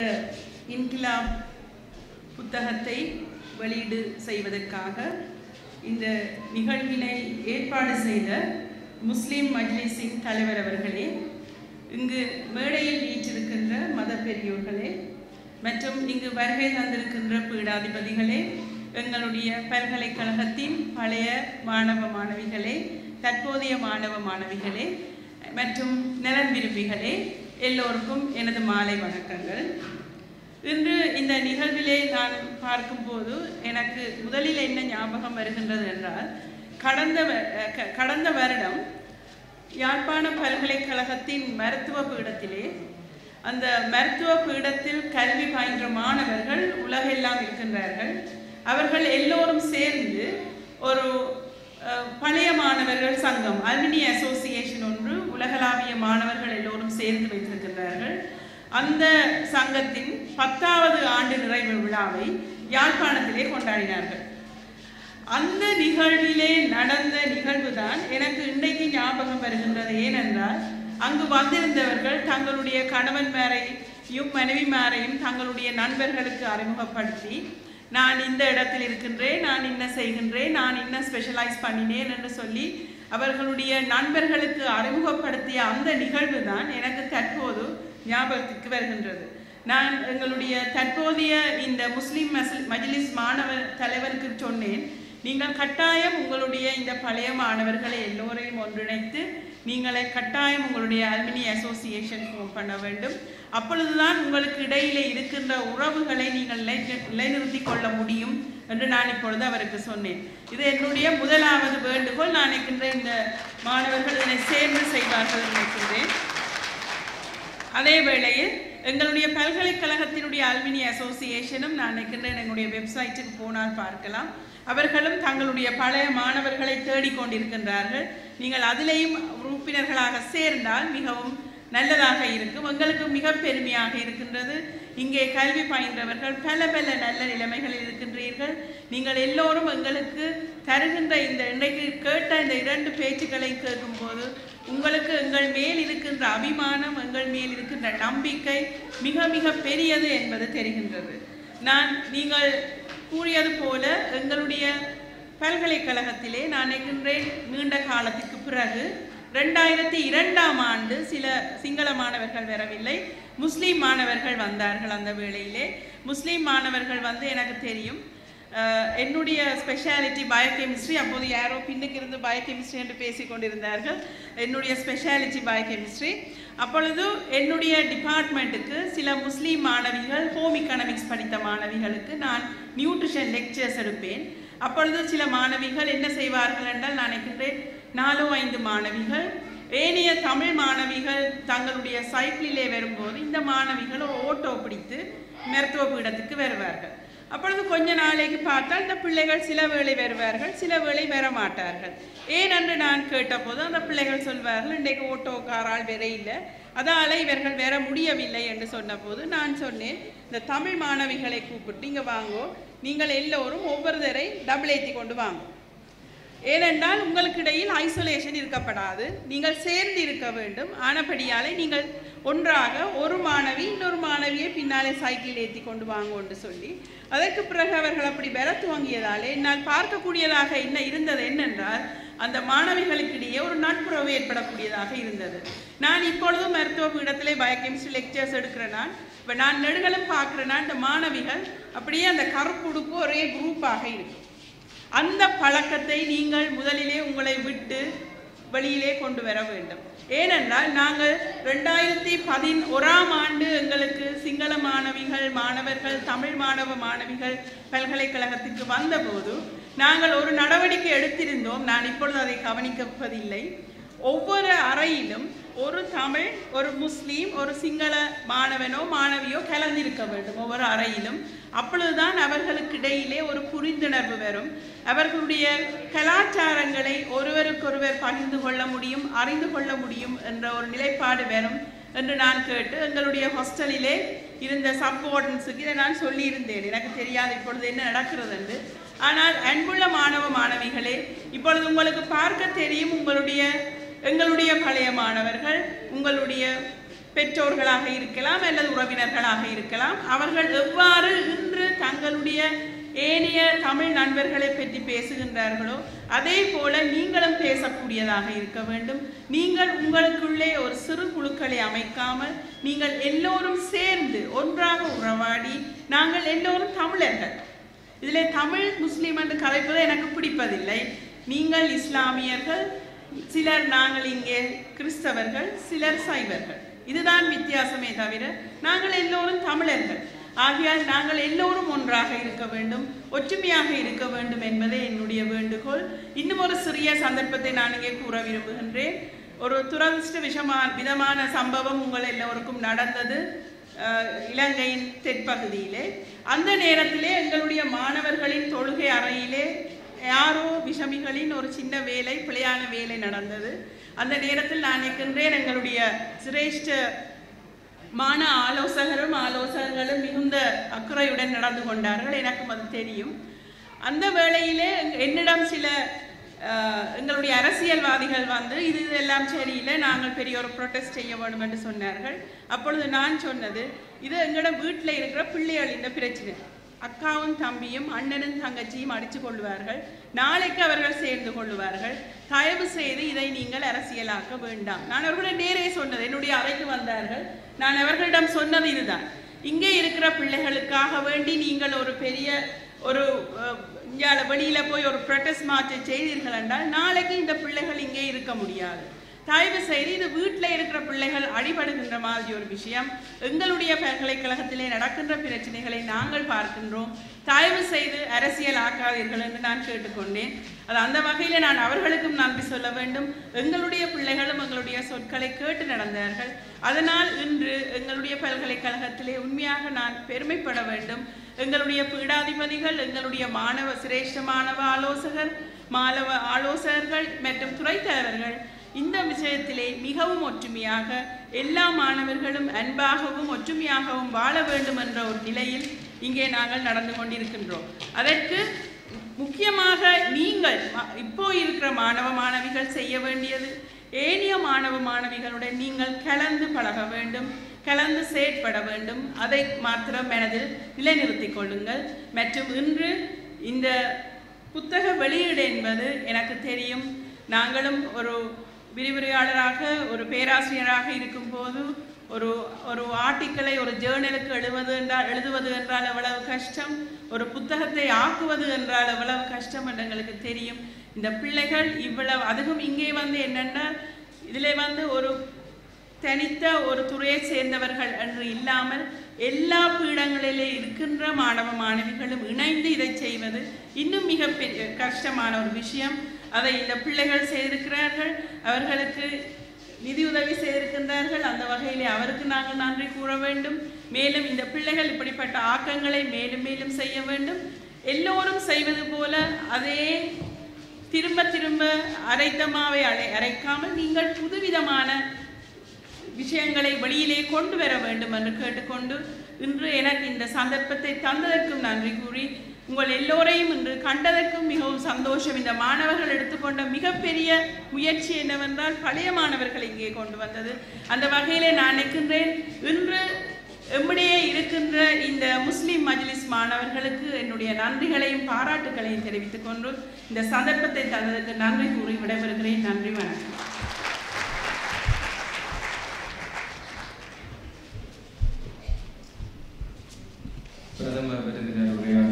இன்கிலாப் புத்தகத்தை வெளியீடு செய்வதற்காக இந்த நிகழ்வினை ஏற்பாடு செய்த முஸ்லிம் மஜ்லிஸின் தலைவர் அவர்களே இங்கு மேடையில் வீற்றிருக்கின்ற மத பெரியோர்களே மற்றும் இங்கு வருகை தந்திருக்கின்ற பீடாதிபதிகளே எங்களுடைய பல்கலைக்கழகத்தின் பழைய மாணவ மாணவிகளே தற்போதைய மாணவ மாணவிகளே மற்றும் நலன் விரும்பிகளே எல்லோருக்கும் எனது மாலை வணக்கங்கள் இன்று இந்த நிகழ்விலே நான் பார்க்கும்போது எனக்கு முதலில் என்ன ஞாபகம் வருகின்றது என்றால் கடந்த வ- அஹ் க- கடந்த வருடம் யாழ்ப்பாண பல்கலைக்கழகத்தின் மருத்துவ பீடத்திலே அந்த மருத்துவ பீடத்தில் கல்வி பயின்ற மாணவர்கள் உலகெல்லாம் இருக்கின்றார்கள் அவர்கள் எல்லோரும் சேர்ந்து ஒரு அஹ், பழைய மாணவர்கள் சங்கம் அல்மினி அசோசியேஷன் ஒன்று உலகளாவிய மாணவர்கள் எல்லோரும் சேர்ந்து வைத்திருக்கின்றார்கள் அந்த சங்கத்தின் பத்தாவது ஆண்டு நிறைவு விழாவை யாழ்ப்பாணத்திலே கொண்டாடினார்கள் அந்த நிகழ்விலே நடந்த நிகழ்வுதான் எனக்கு இன்றைக்கு ஞாபகம் வருகின்றது ஏனென்றால் அங்கு வந்திருந்தவர்கள் தங்களுடைய கணவன்மாரையும் மனைவிமாரையும் தங்களுடைய நண்பர்களுக்கு அறிமுகப்படுத்தி நான் இந்த இடத்தில் இருக்கின்றேன் நான் என்ன செய்கின்றேன் நான் என்ன ஸ்பெஷலைஸ் பண்ணினேன் என்று சொல்லி அவர்களுடைய நண்பர்களுக்கு அறிமுகப்படுத்திய அந்த நிகழ்வு தான் எனக்கு தற்போது ஞாபகத்திற்கு வருகின்றது நான் எங்களுடைய தற்போதைய இந்த முஸ்லிம் மஸ்லி- மஜ்லிஸ் மாணவ தலைவருக்கு சொன்னேன் நீங்கள் கட்டாயம் உங்களுடைய இந்த பழைய மாணவர்களை எல்லோரையும் ஒன்றிணைத்து நீங்களை கட்டாயம் உங்களுடைய அல்மினி அசோசியேஷன் ஃபார்ம் பண்ண வேண்டும் அப்பொழுதுதான் உங்களுக்கு இடையிலே இருக்கின்ற உறவுகளை நீங்கள் நிலை- நிலைநிறுத்திக் கொள்ள முடியும் என்று நான் இப்பொழுது அவருக்கு சொன்னேன் இது என்னுடைய முதலாவது வேண்டுகோள் நான் நினைக்கின்ற இந்த மாணவர்கள் இதனை சேர்ந்து செய்வார்கள் என்று நினைக்கின்றேன் அதே வேளையில் எங்களுடைய பல்கலைக்கழகத்தினுடைய அல்மினி அசோசியேஷனும் நான் நினைக்கின்றேன் எங்களுடைய வெப்சைட்டுக்கு போனால் பார்க்கலாம் அவர்களும் தங்களுடைய பழைய மாணவர்களை தேடிக்கொண்டிருக்கின்றார்கள் நீங்கள் அதிலேயும் உறுப்பினர்களாக சேர்ந்தால் மிகவும் நல்லதாக இருக்கும் எங்களுக்கு மிக பெருமையாக இருக்கின்றது இங்கே கல்வி பயின்றவர்கள் பல பல நல்ல நிலைமைகளில் இருக்கின்றீர்கள் நீங்கள் எல்லோரும் எங்களுக்கு தருகின்ற இந்த இன்றைக்கு கேட்ட இந்த இரண்டு பேச்சுக்களை கேட்கும்போது உங்களுக்கு எங்கள் மேல் இருக்கின்ற அபிமானம் எங்கள் மேல் இருக்கின்ற நம்பிக்கை மிக மிக பெரியது என்பது தெரிகின்றது நான் நீங்கள் கூறியது போல எங்களுடைய பல்கலைக்கழகத்திலே நான் நினைக்கின்றேன் நீண்ட காலத்துக்கு பிறகு ரெண்டாயிரத்தி இரண்டாம் ஆண்டு சில சிங்கள மாணவர்கள் வரவில்லை முஸ்லீம் மாணவர்கள் வந்தார்கள் அந்த வேளையிலே முஸ்லீம் மாணவர்கள் வந்து எனக்கு தெரியும் அஹ், என்னுடைய ஸ்பெஷாலிட்டி பயோகெமிஸ்ட்ரி அப்போது யாரோ பின்னுக்கு இருந்து பயோகெமிஸ்ட்ரி என்று பேசிக் கொண்டிருந்தார்கள் என்னுடைய ஸ்பெஷாலிட்டி பயோகெமிஸ்ட்ரி அப்பொழுது என்னுடைய டிபார்ட்மெண்ட்டுக்கு சில முஸ்லீம் மாணவிகள் ஹோம் எக்கனாமிக்ஸ் படித்த மாணவிகளுக்கு நான் நியூட்ரிஷன் லெக்சர்ஸ் எடுப்பேன் அப்பொழுது சில மாணவிகள் என்ன செய்வார்கள் என்றால் நான் நினைக்கின்றேன் நாலோ ஐந்து மாணவிகள் ஏனைய தமிழ் மாணவிகள் தங்களுடைய சைக்கிளிலே வரும்போது இந்த மாணவிகள் ஒரு ஓட்டோ பிடித்து மருத்துவ பீடத்துக்கு வருவார்கள் அப்பொழுது கொஞ்ச நாளைக்கு பார்த்தால் இந்த பிள்ளைகள் சில வேளை வருவார்கள் சில வேளை வர மாட்டார்கள் ஏன் என்று நான் கேட்டபோது அந்த பிள்ளைகள் சொல்வார்கள் இன்றைக்கு ஓட்டோக்காரால் வேற இல்லை அதால இவர்கள் வர முடியவில்லை என்று சொன்னபோது நான் சொன்னேன் இந்த தமிழ் மாணவிகளை கூப்பிட்டு இங்கே வாங்கோ நீங்கள் எல்லோரும் ஒவ்வொருத்தரை டபுள் ஏற்றி கொண்டு வாங்கோ ஏனென்றால் உங்களுக்கு இடையில் ஐசோலேஷன் இருக்கப்படாது நீங்கள் சேர்ந்து இருக்க வேண்டும் ஆனபடியாலே நீங்கள் ஒன்றாக ஒரு மாணவி இன்னொரு மாணவியை பின்னாலே சைக்கிள் ஏற்றி கொண்டு வாங்க என்று சொல்லி அதற்கு பிறகு அவர்கள் அப்படி பெற துவங்கியதாலே என்னால் பார்க்கக்கூடியதாக என்ன இருந்தது என்னென்றால் அந்த மாணவிகளுக்கிடையே ஒரு நட்புறவு ஏற்படக்கூடியதாக இருந்தது நான் இப்பொழுதும் மருத்துவ பீடத்திலே பயோகெமிஸ்ட்ரி லெக்சர்ஸ் எடுக்கிறேன் நான் இப்போ நான் நெடுகளும் பார்க்குறேன்னா இந்த மாணவிகள் அப்படியே அந்த கருப்புடுப்பு ஒரே குரூப்பாக இருக்கும் அந்த பழக்கத்தை நீங்கள் முதலிலே உங்களை விட்டு வெளியிலே கொண்டு வர வேண்டும் ஏனென்றால் நாங்கள் ரெண்டாயிரத்தி பதினோராம் ஆண்டு எங்களுக்கு சிங்கள மாணவிகள் மாணவர்கள் தமிழ் மாணவ மாணவிகள் பல்கலைக்கழகத்துக்கு வந்தபோது நாங்கள் ஒரு நடவடிக்கை எடுத்திருந்தோம் நான் இப்பொழுது அதை கவனிப்பதில்லை ஒவ்வொரு அறையிலும் ஒரு தமிழ் ஒரு முஸ்லீம் ஒரு சிங்கள மாணவனோ மாணவியோ கலந்திருக்க வேண்டும் ஒவ்வொரு அறையிலும் அப்பொழுதுதான் அவர்களுக்கு இடையிலே ஒரு புரிந்துணர்வு வரும் அவர்களுடைய கலாச்சாரங்களை ஒருவருக்கொருவர் பகிர்ந்து கொள்ள முடியும் அறிந்து கொள்ள முடியும் என்ற ஒரு நிலைப்பாடு வரும் என்று நான் கேட்டு எங்களுடைய ஹாஸ்டலிலே இருந்த சப்வார்டன்ஸுக்கு இதை நான் சொல்லியிருந்தேன் எனக்கு தெரியாது இப்பொழுது என்ன நடக்கிறது என்று ஆனால் அன்புள்ள மாணவ மாணவிகளே இப்பொழுது உங்களுக்கு பார்க்க தெரியும் உங்களுடைய எங்களுடைய பழைய மாணவர்கள் உங்களுடைய பெற்றோர்களாக இருக்கலாம் அல்லது உறவினர்களாக இருக்கலாம் அவர்கள் எவ்வாறு இன்று தங்களுடைய ஏனைய தமிழ் நண்பர்களை பற்றி பேசுகின்றார்களோ அதே போல நீங்களும் பேசக்கூடியதாக இருக்க வேண்டும் நீங்கள் உங்களுக்குள்ளே ஒரு சிறு குழுக்களை அமைக்காமல் நீங்கள் எல்லோரும் சேர்ந்து ஒன்றாக உறவாடி நாங்கள் எல்லோரும் தமிழர்கள் இதிலே தமிழ் முஸ்லீம் என்று கலைப்பது எனக்கு பிடிப்பதில்லை நீங்கள் இஸ்லாமியர்கள் சிலர் நாங்கள் இங்கே கிறிஸ்தவர்கள் சிலர் சைவர்கள் இதுதான் வித்தியாசமே தவிர நாங்கள் எல்லோரும் தமிழர்கள் ஆகையால் நாங்கள் எல்லோரும் ஒன்றாக இருக்க வேண்டும் ஒற்றுமையாக இருக்க வேண்டும் என்பதே என்னுடைய வேண்டுகோள் இன்னும் ஒரு சிறிய சந்தர்ப்பத்தை நான் இங்கே கூற விரும்புகின்றேன் ஒரு துரதிருஷ்ட விஷமா விதமான சம்பவம் உங்கள் எல்லோருக்கும் நடந்தது அஹ், இலங்கையின் தெற்பகுதியிலே அந்த நேரத்திலே எங்களுடைய மாணவர்களின் தொழுகை அறையிலே யாரோ விஷமிகளின் ஒரு சின்ன வேலை பிழையான வேலை நடந்தது அந்த நேரத்தில் நான் நிற்கின்றேன் எங்களுடைய சிரேஷ்ட மான ஆலோசகரும் ஆலோசகர்களும் மிகுந்த அக்கறையுடன் நடந்து கொண்டார்கள் எனக்கும் அது தெரியும் அந்த வேளையிலே என்னிடம் சில அஹ், எங்களுடைய அரசியல்வாதிகள் வந்து இது இதெல்லாம் சரியில்லை நாங்கள் பெரிய ஒரு ப்ரொட்டஸ்ட் செய்ய வேண்டும் என்று சொன்னார்கள் அப்பொழுது நான் சொன்னது இது எங்களோட வீட்டில் இருக்கிற பிள்ளைகளின் பிரச்சனை அக்காவும் தம்பியும் அண்ணனும் தங்கச்சியும் அடித்து கொள்வார்கள் நாளைக்கு அவர்கள் சேர்ந்து கொள்வார்கள் தயவு செய்து இதை நீங்கள் அரசியலாக்க வேண்டாம் நான் அவர்களை நேரே சொன்னது என்னுடைய அறைக்கு வந்தார்கள் நான் அவர்களிடம் சொன்னது இதுதான் இங்கே இருக்கிற பிள்ளைகளுக்காக வேண்டி நீங்கள் ஒரு பெரிய ஒரு அஹ், இங்கால வெளியில போய் ஒரு ப்ரொட்டஸ்ட் மார்ச்சை செய்தீர்கள் என்றால் நாளைக்கு இந்த பிள்ளைகள் இங்கே இருக்க முடியாது தயவு செய்து இது வீட்டில் இருக்கிற பிள்ளைகள் அடிபடுகின்ற மாதிரி ஒரு விஷயம் எங்களுடைய பல்கலைக்கழகத்திலே நடக்கின்ற பிரச்சனைகளை நாங்கள் பார்க்கின்றோம் தயவு செய்து அரசியல் ஆக்காதீர்கள் என்று நான் கேட்டுக்கொண்டேன் அது அந்த வகையில் நான் அவர்களுக்கும் நன்றி சொல்ல வேண்டும் எங்களுடைய பிள்ளைகளும் எங்களுடைய சொற்களை கேட்டு நடந்தார்கள் அதனால் இன்று எங்களுடைய பல்கலைக்கழகத்திலே உண்மையாக நான் பெருமைப்பட வேண்டும் எங்களுடைய பீடாதிபதிகள் எங்களுடைய மாணவ சிரேஷ்ட மாணவ ஆலோசகர் மாணவ ஆலோசகர்கள் மற்றும் துறைத் தலைவர்கள் இந்த விஷயத்திலே மிகவும் ஒற்றுமையாக எல்லா மாணவர்களும் அன்பாகவும் ஒற்றுமையாகவும் வாழ வேண்டும் என்ற ஒரு நிலையில் இங்கே நாங்கள் நடந்து கொண்டிருக்கின்றோம் அதற்கு முக்கியமாக நீங்கள் ம- இப்போ இருக்கிற மாணவ மாணவிகள் செய்ய வேண்டியது ஏனைய மாணவ மாணவிகளுடன் நீங்கள் கலந்து பழக வேண்டும் கலந்து செயற்பட வேண்டும் அதை மாத்திரம் மனதில் நிலைநிறுத்திக் கொள்ளுங்கள் மற்றும் இன்று இந்த புத்தக வெளியீடு என்பது எனக்கு தெரியும் நாங்களும் ஒரு விரிவுரையாளராக ஒரு பேராசிரியராக இருக்கும்போது ஒரு ஒரு ஆர்டிக்கலை ஒரு ஜேர்னலுக்கு எழுதுவது என்றால் எழுதுவது என்றால் எவ்வளவு கஷ்டம் ஒரு புத்தகத்தை ஆக்குவது என்றால் எவ்வளவு கஷ்டம் என்று எங்களுக்கு தெரியும் இந்த பிள்ளைகள் இவ்வளவு அதுவும் இங்கே வந்து என்னென்னா இதில் வந்து ஒரு தனித்த ஒரு துறையை சேர்ந்தவர்கள் என்று இல்லாமல் எல்லா பீடங்களிலே இருக்கின்ற மாணவ மாணவிகளும் இணைந்து இதை செய்வது இன்னும் மிக பெரிய கஷ்டமான ஒரு விஷயம் அதை இந்த பிள்ளைகள் செய்திருக்கிறார்கள் அவர்களுக்கு நிதியுதவி செய்திருக்கின்றார்கள் அந்த வகையிலே அவருக்கு நாங்கள் நன்றி கூற வேண்டும் மேலும் இந்த பிள்ளைகள் இப்படிப்பட்ட ஆக்கங்களை மேலும் மேலும் செய்ய வேண்டும் எல்லோரும் செய்வது போல அதே திரும்ப திரும்ப அரைத்த மாவை அரை அரைக்காமல் நீங்கள் புதுவிதமான விஷயங்களை வெளியிலே கொண்டு வர வேண்டும் என்று கேட்டுக்கொண்டு இன்று எனக்கு இந்த சந்தர்ப்பத்தை தந்ததற்கும் நன்றி கூறி உங்கள் எல்லோரையும் இன்று கண்டதற்கும் மிகவும் சந்தோஷம் இந்த மாணவர்கள் எடுத்துக்கொண்ட மிகப்பெரிய முயற்சி என்னவென்றால் பழைய மாணவர்கள் இங்கே கொண்டு வந்தது அந்த வகையிலே நான் நிற்கின்றேன் இன்று எம்மிடையே இருக்கின்ற இந்த முஸ்லிம் மஜ்லிஸ் மாணவர்களுக்கு என்னுடைய நன்றிகளையும் பாராட்டுகளையும் தெரிவித்துக் கொண்டு இந்த சந்தர்ப்பத்தை தந்ததற்கு நன்றி கூறி விடைபெறுகிறேன் நன்றி வணக்கம் பிரதம விருந்தினர் உரையாற்ற